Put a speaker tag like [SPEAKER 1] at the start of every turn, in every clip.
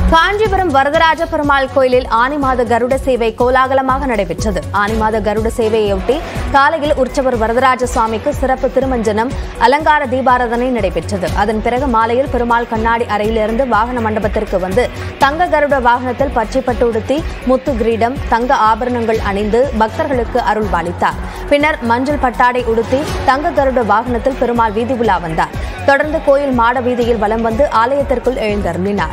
[SPEAKER 1] காஞ்சிபுரம் வரதராஜ பெருமாள் கோயிலில் ஆனி மாத கருட சேவை கோலாகலமாக நடைபெற்றது ஆனி மாத கருட சேவையொட்டி காலையில் உற்சவர் வரதராஜ சுவாமிக்கு சிறப்பு திருமஞ்சனம் அலங்கார தீபாராதனை நடைபெற்றது அதன் பிறகு மாலையில் பெருமாள் கண்ணாடி அறையிலிருந்து வாகன மண்டபத்திற்கு வந்து தங்க கருட வாகனத்தில் பச்சைப்பட்டு உடுத்தி முத்து கிரீடம் தங்க ஆபரணங்கள் அணிந்து பக்தர்களுக்கு அருள் பாலித்தார் பின்னர் மஞ்சள் பட்டாடை உடுத்தி தங்க கருட வாகனத்தில் பெருமாள் வீதி உலா வந்தார் தொடர்ந்து கோயில் மாட வீதியில் வலம் வந்து ஆலயத்திற்குள் எழுந்தருளினார்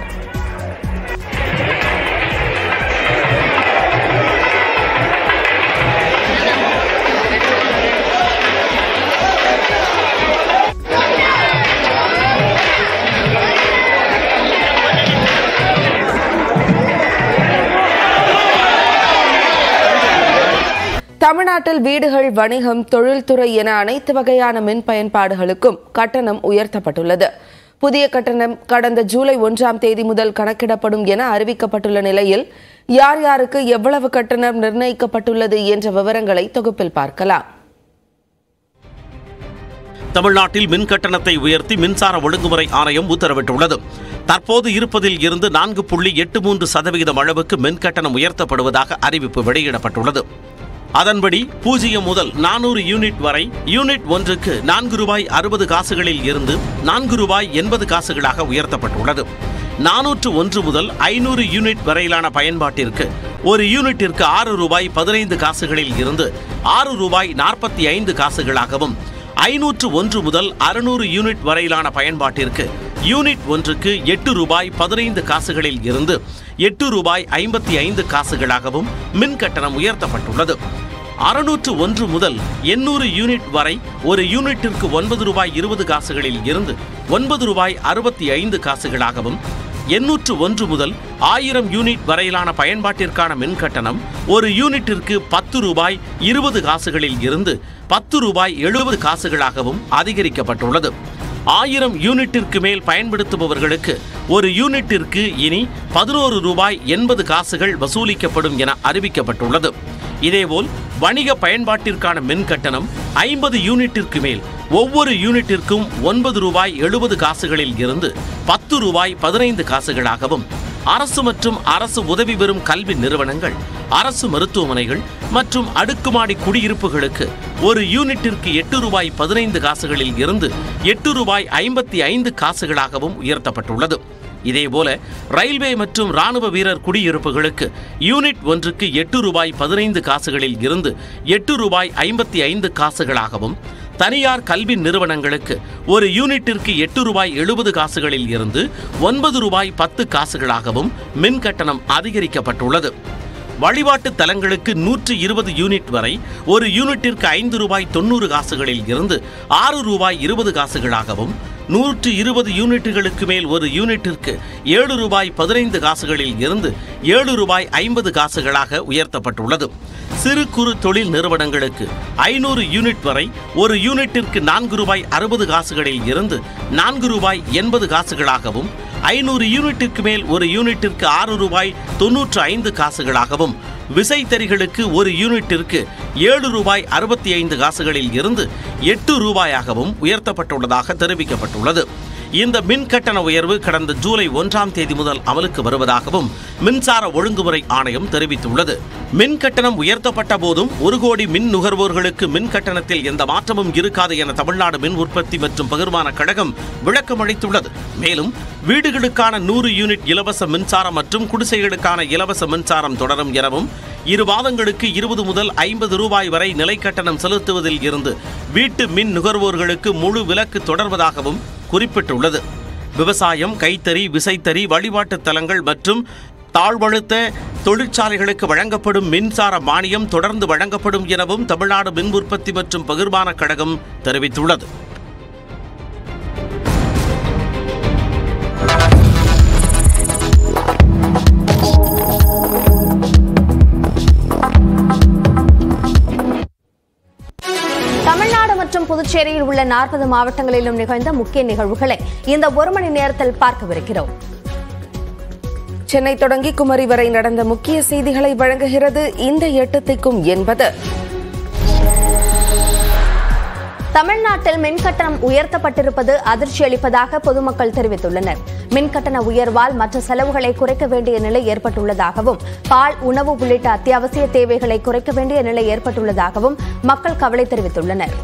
[SPEAKER 2] தமிழ்நாட்டில் வீடுகள் வணிகம் தொழில்துறை என அனைத்து வகையான மின் பயன்பாடுகளுக்கும் கட்டணம் உயர்த்தப்பட்டுள்ளது புதிய கட்டணம் கடந்த ஜூலை ஒன்றாம் தேதி முதல் கணக்கிடப்படும் என அறிவிக்கப்பட்டுள்ள நிலையில் யார் யாருக்கு எவ்வளவு கட்டணம் நிர்ணயிக்கப்பட்டுள்ளது என்ற விவரங்களை தொகுப்பில் பார்க்கலாம்
[SPEAKER 3] தமிழ்நாட்டில் மின் கட்டணத்தை உயர்த்தி மின்சார ஒழுங்குமுறை ஆணையம் உத்தரவிட்டுள்ளது தற்போது இருப்பதில் இருந்து நான்கு புள்ளி எட்டு மூன்று சதவிகிதம் அளவுக்கு மின் கட்டணம் உயர்த்தப்படுவதாக அறிவிப்பு வெளியிடப்பட்டுள்ளது அதன்படி பூஜ்ஜியம் முதல் நானூறு யூனிட் வரை யூனிட் ஒன்றுக்கு நான்கு ரூபாய் அறுபது காசுகளில் இருந்து நான்கு ரூபாய் எண்பது காசுகளாக உயர்த்தப்பட்டுள்ளது நானூற்று ஒன்று முதல் ஐநூறு யூனிட் வரையிலான பயன்பாட்டிற்கு ஒரு யூனிட்டிற்கு ஆறு ரூபாய் பதினைந்து காசுகளில் இருந்து ஆறு ரூபாய் நாற்பத்தி ஐந்து காசுகளாகவும் ஐநூற்று ஒன்று முதல் அறுநூறு யூனிட் வரையிலான பயன்பாட்டிற்கு யூனிட் ஒன்றுக்கு எட்டு ரூபாய் பதினைந்து காசுகளில் இருந்து எட்டு ரூபாய் ஐம்பத்தி ஐந்து காசுகளாகவும் மின் கட்டணம் உயர்த்தப்பட்டுள்ளது அறுநூற்று ஒன்று முதல் எண்ணூறு யூனிட் வரை ஒரு யூனிட்டிற்கு ஒன்பது ரூபாய் இருபது காசுகளில் இருந்து ஒன்பது ரூபாய் அறுபத்தி ஐந்து காசுகளாகவும் எண்ணூற்று ஒன்று முதல் ஆயிரம் யூனிட் வரையிலான பயன்பாட்டிற்கான மின் கட்டணம் ஒரு யூனிட்டிற்கு பத்து ரூபாய் இருபது காசுகளில் இருந்து பத்து ரூபாய் எழுபது காசுகளாகவும் அதிகரிக்கப்பட்டுள்ளது ஆயிரம் யூனிட்டிற்கு மேல் பயன்படுத்துபவர்களுக்கு ஒரு யூனிட்டிற்கு இனி பதினோரு ரூபாய் எண்பது காசுகள் வசூலிக்கப்படும் என அறிவிக்கப்பட்டுள்ளது இதேபோல் வணிக பயன்பாட்டிற்கான மின் கட்டணம் ஐம்பது யூனிட்டிற்கு மேல் ஒவ்வொரு யூனிட்டிற்கும் ஒன்பது ரூபாய் எழுபது காசுகளில் இருந்து பத்து ரூபாய் பதினைந்து காசுகளாகவும் அரசு மற்றும் அரசு உதவி பெறும் கல்வி நிறுவனங்கள் அரசு மருத்துவமனைகள் மற்றும் அடுக்குமாடி குடியிருப்புகளுக்கு ஒரு யூனிட்டிற்கு எட்டு ரூபாய் பதினைந்து காசுகளில் இருந்து எட்டு ரூபாய் ஐம்பத்தி ஐந்து காசுகளாகவும் உயர்த்தப்பட்டுள்ளது இதேபோல ரயில்வே மற்றும் ராணுவ வீரர் குடியிருப்புகளுக்கு யூனிட் ஒன்றுக்கு எட்டு ரூபாய் பதினைந்து காசுகளில் இருந்து எட்டு ரூபாய் ஐம்பத்தி ஐந்து காசுகளாகவும் தனியார் கல்வி நிறுவனங்களுக்கு ஒரு யூனிட்டிற்கு எட்டு ரூபாய் எழுபது காசுகளில் இருந்து ஒன்பது ரூபாய் பத்து காசுகளாகவும் மின் கட்டணம் அதிகரிக்கப்பட்டுள்ளது வழிபாட்டு தலங்களுக்கு நூற்று இருபது யூனிட் வரை ஒரு யூனிட்டிற்கு ஐந்து ரூபாய் தொண்ணூறு காசுகளில் இருந்து ஆறு ரூபாய் இருபது காசுகளாகவும் நூற்று இருபது யூனிட்டுகளுக்கு மேல் ஒரு யூனிட்டிற்கு ஏழு ரூபாய் பதினைந்து காசுகளில் இருந்து ஏழு ரூபாய் ஐம்பது காசுகளாக உயர்த்தப்பட்டுள்ளது சிறு குறு தொழில் நிறுவனங்களுக்கு ஐநூறு யூனிட் வரை ஒரு யூனிட்டிற்கு நான்கு ரூபாய் அறுபது காசுகளில் இருந்து நான்கு ரூபாய் எண்பது காசுகளாகவும் ஐநூறு யூனிட்டிற்கு மேல் ஒரு யூனிட்டிற்கு ஆறு ரூபாய் தொன்னூற்று ஐந்து காசுகளாகவும் விசைத்தறிகளுக்கு ஒரு யூனிட்டிற்கு ஏழு ரூபாய் அறுபத்தி ஐந்து காசுகளில் இருந்து எட்டு ரூபாயாகவும் உயர்த்தப்பட்டுள்ளதாக தெரிவிக்கப்பட்டுள்ளது இந்த மின் கட்டண உயர்வு கடந்த ஜூலை ஒன்றாம் தேதி முதல் அமலுக்கு வருவதாகவும் மின்சார ஒழுங்குமுறை ஆணையம் தெரிவித்துள்ளது மின் கட்டணம் உயர்த்தப்பட்ட போதும் ஒரு கோடி மின் நுகர்வோர்களுக்கு மின் கட்டணத்தில் எந்த மாற்றமும் இருக்காது என தமிழ்நாடு மின் உற்பத்தி மற்றும் பகிர்மான கழகம் விளக்கம் அளித்துள்ளது மேலும் வீடுகளுக்கான நூறு யூனிட் இலவச மின்சாரம் மற்றும் குடிசைகளுக்கான இலவச மின்சாரம் தொடரும் எனவும் இரு மாதங்களுக்கு இருபது முதல் ஐம்பது ரூபாய் வரை நிலை கட்டணம் செலுத்துவதில் இருந்து வீட்டு மின் நுகர்வோர்களுக்கு முழு விலக்கு தொடர்வதாகவும் குறிப்பிட்டுள்ளது விவசாயம் கைத்தறி விசைத்தறி வழிபாட்டுத் தலங்கள் மற்றும் தாழ்வழுத்த தொழிற்சாலைகளுக்கு வழங்கப்படும் மின்சார மானியம் தொடர்ந்து வழங்கப்படும் எனவும் தமிழ்நாடு மின் உற்பத்தி மற்றும் பகிர்மான கழகம் தெரிவித்துள்ளது
[SPEAKER 1] தமிழ்நாடு மற்றும் புதுச்சேரியில் உள்ள நாற்பது மாவட்டங்களிலும் நிகழ்ந்த முக்கிய நிகழ்வுகளை இந்த ஒரு மணி நேரத்தில் பார்க்கவிருக்கிறோம்
[SPEAKER 2] சென்னை தொடங்கி குமரி வரை நடந்த முக்கிய செய்திகளை வழங்குகிறது இந்த எட்டு திக்கும் என்பது
[SPEAKER 1] தமிழ்நாட்டில் மின் கட்டணம் உயர்த்தப்பட்டிருப்பது அதிர்ச்சி அளிப்பதாக பொதுமக்கள் தெரிவித்துள்ளனர் மின் கட்டண உயர்வால் மற்ற செலவுகளை குறைக்க வேண்டிய நிலை ஏற்பட்டுள்ளதாகவும் பால் உணவு உள்ளிட்ட அத்தியாவசிய தேவைகளை குறைக்க வேண்டிய நிலை ஏற்பட்டுள்ளதாகவும் மக்கள் கவலை தெரிவித்துள்ளனர்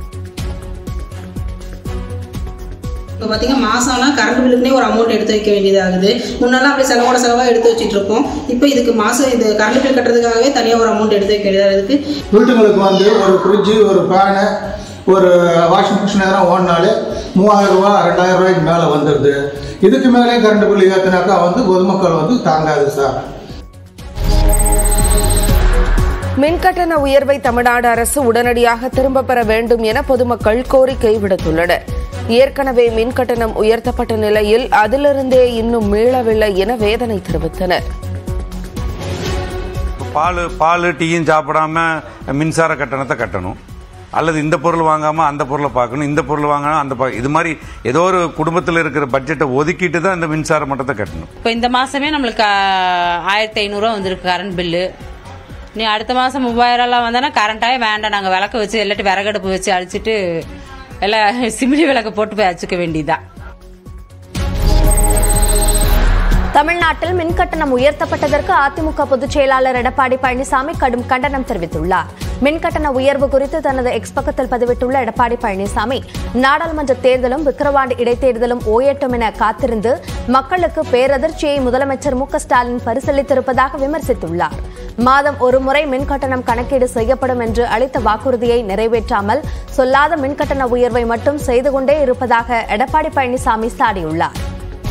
[SPEAKER 4] இப்போ பார்த்தீங்கன்னா மாதம்லாம் கரண்ட் பில்லுக்குனே ஒரு அமௌண்ட் எடுத்து வைக்க வேண்டியதாகுது முன்னெல்லாம் அப்படி செலவோட செலவாக எடுத்து வச்சுட்டு இருக்கோம் இப்போ இதுக்கு மாதம் இது கரண்ட் பில் கட்டுறதுக்காகவே தனியாக ஒரு அமௌண்ட் எடுத்து வைக்க வேண்டியதாக இருக்குது
[SPEAKER 5] வீட்டுங்களுக்கு வந்து ஒரு ஃப்ரிட்ஜு ஒரு ஃபேனு ஒரு வாஷிங் மிஷின் எதனா ஓடினாலே மூவாயிரம் ரூபா ரெண்டாயிரம் ரூபாய்க்கு மேலே வந்துடுது இதுக்கு மேலே கரண்ட் பில் ஏற்றினாக்கா வந்து பொதுமக்கள் வந்து தாங்காது சார்
[SPEAKER 2] மின்கட்டண உயர்வை தமிழ்நாடு அரசு உடனடியாக திரும்பப் பெற வேண்டும் என பொதுமக்கள் கோரிக்கை விடுத்துள்ளனர் ஏற்கனவே மின்கட்டணம் உயர்த்தப்பட்ட நிலையில் அதிலிருந்தே இன்னும் மீளவில்லை என வேதனை தெரிவித்தனர்
[SPEAKER 6] பால் பால் டீயும் சாப்பிடாம மின்சார கட்டணத்தை கட்டணும் அல்லது இந்த பொருள் வாங்காம அந்த பொருளை பார்க்கணும் இந்த பொருள் வாங்காம அந்த பா- இது மாதிரி ஏதோ ஒரு குடும்பத்தில் இருக்கிற பட்ஜெட்டை ஒதுக்கிட்டு தான் இந்த மின்சார மட்டத்தை கட்டணும்
[SPEAKER 7] இப்போ இந்த மாசமே நம்மளுக்கு ஆயிரத்தி ஐநூறுரூவா வந்திருக்கு கரண்ட் பில்லு நீ அடுத்த மாதம் மூவாயிரம்லாம் வந்தோன்னா கரண்ட்டாகவே வேண்டாம் நாங்கள் விளக்கு வச்சு இல்லாட்டி விறகடுப்பு வச்சு அழிச்சிட்டு எல்லாம் சிமிலி விளக்கு போட்டு போய் அடிச்சுக்க வேண்டியதுதான்
[SPEAKER 1] தமிழ்நாட்டில் மின் கட்டணம் உயர்த்தப்பட்டதற்கு அதிமுக பொதுச் செயலாளர் எடப்பாடி பழனிசாமி கடும் கண்டனம் தெரிவித்துள்ளார் மின் கட்டண உயர்வு குறித்து தனது எக்ஸ் பக்கத்தில் பதிவிட்டுள்ள எடப்பாடி பழனிசாமி நாடாளுமன்ற தேர்தலும் விக்கிரவாண்டி இடைத்தேர்தலும் ஓயட்டும் என காத்திருந்து மக்களுக்கு பேரதிர்ச்சியை முதலமைச்சர் மு க ஸ்டாலின் பரிசீலித்திருப்பதாக விமர்சித்துள்ளார் மாதம் ஒரு முறை மின் கட்டணம் கணக்கீடு செய்யப்படும் என்று அளித்த வாக்குறுதியை நிறைவேற்றாமல் சொல்லாத மின் கட்டண உயர்வை மட்டும் செய்து கொண்டே இருப்பதாக எடப்பாடி பழனிசாமி சாடியுள்ளார்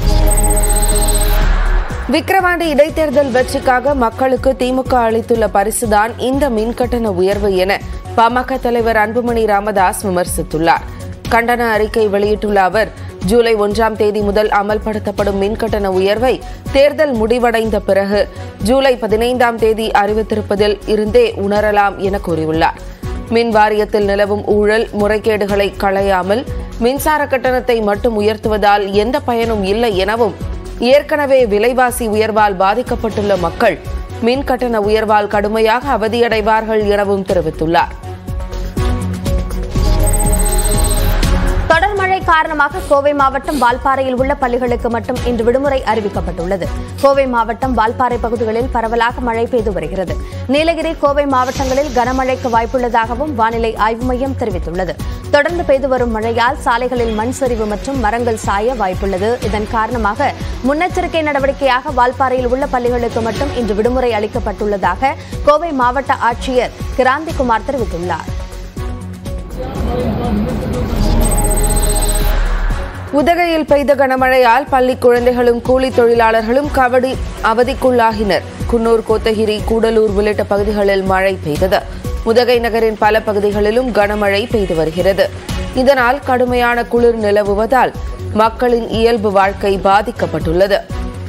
[SPEAKER 2] விக்கிரவாண்டி இடைத்தேர்தல் வெற்றிக்காக மக்களுக்கு திமுக அளித்துள்ள பரிசுதான் இந்த மின்கட்டண உயர்வு என பாமக தலைவர் அன்புமணி ராமதாஸ் விமர்சித்துள்ளார் கண்டன அறிக்கை வெளியிட்டுள்ள அவர் ஜூலை ஒன்றாம் தேதி முதல் அமல்படுத்தப்படும் மின்கட்டண உயர்வை தேர்தல் முடிவடைந்த பிறகு ஜூலை பதினைந்தாம் தேதி அறிவித்திருப்பதில் இருந்தே உணரலாம் என கூறியுள்ளார் மின் வாரியத்தில் நிலவும் ஊழல் முறைகேடுகளை களையாமல் மின்சார கட்டணத்தை மட்டும் உயர்த்துவதால் எந்த பயனும் இல்லை எனவும் ஏற்கனவே விலைவாசி உயர்வால் பாதிக்கப்பட்டுள்ள மக்கள் மின் கட்டண உயர்வால் கடுமையாக அவதியடைவார்கள் எனவும் தெரிவித்துள்ளார்
[SPEAKER 1] தொடர் மழை காரணமாக கோவை மாவட்டம் வால்பாறையில் உள்ள பள்ளிகளுக்கு மட்டும் இன்று விடுமுறை அறிவிக்கப்பட்டுள்ளது கோவை மாவட்டம் வால்பாறை பகுதிகளில் பரவலாக மழை பெய்து வருகிறது நீலகிரி கோவை மாவட்டங்களில் கனமழைக்கு வாய்ப்புள்ளதாகவும் வானிலை ஆய்வு மையம் தெரிவித்துள்ளது தொடர்ந்து பெய்து வரும் மழையால் சாலைகளில் மண் சரிவு மற்றும் மரங்கள் சாய வாய்ப்புள்ளது இதன் காரணமாக முன்னெச்சரிக்கை நடவடிக்கையாக வால்பாறையில் உள்ள பள்ளிகளுக்கு மட்டும் இன்று விடுமுறை அளிக்கப்பட்டுள்ளதாக கோவை மாவட்ட ஆட்சியர் கிராந்திகுமார் தெரிவித்துள்ளார்
[SPEAKER 2] உதகையில் பெய்த கனமழையால் பள்ளி குழந்தைகளும் கூலி தொழிலாளர்களும் கபடி அவதிக்குள்ளாகினர் குன்னூர் கோத்தகிரி கூடலூர் உள்ளிட்ட பகுதிகளில் மழை பெய்தது உதகை நகரின் பல பகுதிகளிலும் கனமழை பெய்து வருகிறது இதனால் கடுமையான குளிர் நிலவுவதால் மக்களின் இயல்பு வாழ்க்கை பாதிக்கப்பட்டுள்ளது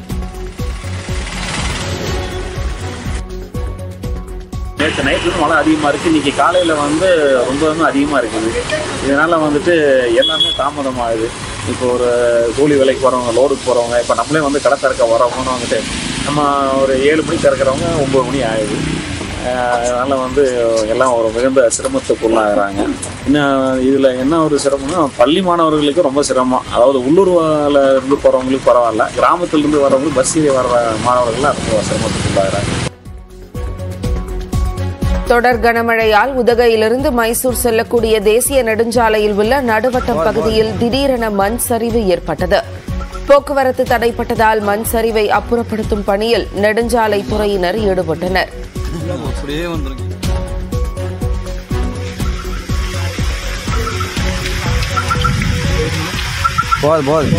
[SPEAKER 8] நேற்று நைட்லேருந்து மழை அதிகமாக இருக்குது இன்றைக்கி காலையில் வந்து ரொம்பவுமே அதிகமாக இருக்குது இதனால் வந்துட்டு எல்லாமே தாமதமாகுது இப்போ ஒரு கூலி வேலைக்கு போகிறவங்க லோடுக்கு போகிறவங்க இப்போ நம்மளே வந்து கடை திறக்க வரவங்கன்னு வந்துட்டு நம்ம ஒரு ஏழு மணிக்கு திறக்கிறவங்க ஒம்பது மணி ஆகுது அதனால் வந்து எல்லாம் ஒரு மிகுந்த சிரமத்துக்கு உள்ளாகிறாங்க இன்னும் இதில் என்ன ஒரு சிரமம்னா பள்ளி மாணவர்களுக்கு ரொம்ப சிரமம் அதாவது உள்ளூர்ல இருந்து போகிறவங்களுக்கு பரவாயில்ல கிராமத்திலிருந்து வரவங்களுக்கு பஸ் ஏறி வர்ற மாணவர்கள்லாம் ரொம்ப சிரமத்துக்கு உள்ளாகிறாங்க
[SPEAKER 2] தொடர் கனமழையால் உதகையிலிருந்து மைசூர் செல்லக்கூடிய தேசிய நெடுஞ்சாலையில் உள்ள நடுவட்டம் பகுதியில் திடீரென மண் சரிவு ஏற்பட்டது போக்குவரத்து தடைப்பட்டதால் மண் சரிவை அப்புறப்படுத்தும் பணியில் நெடுஞ்சாலை துறையினர் ஈடுபட்டனர்
[SPEAKER 9] போது போது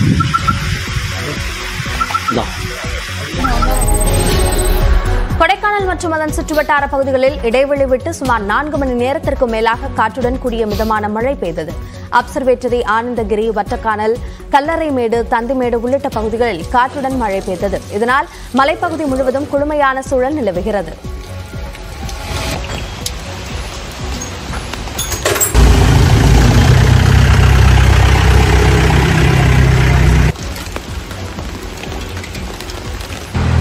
[SPEAKER 1] கொடைக்கானல் மற்றும் அதன் சுற்றுவட்டார பகுதிகளில் இடைவெளி விட்டு சுமார் நான்கு மணி நேரத்திற்கு மேலாக காற்றுடன் கூடிய மிதமான மழை பெய்தது அப்சர்வேட்டரி ஆனந்தகிரி வட்டக்கானல் கல்லறைமேடு தந்திமேடு உள்ளிட்ட பகுதிகளில் காற்றுடன் மழை பெய்தது இதனால் மலைப்பகுதி முழுவதும் குளுமையான சூழல் நிலவுகிறது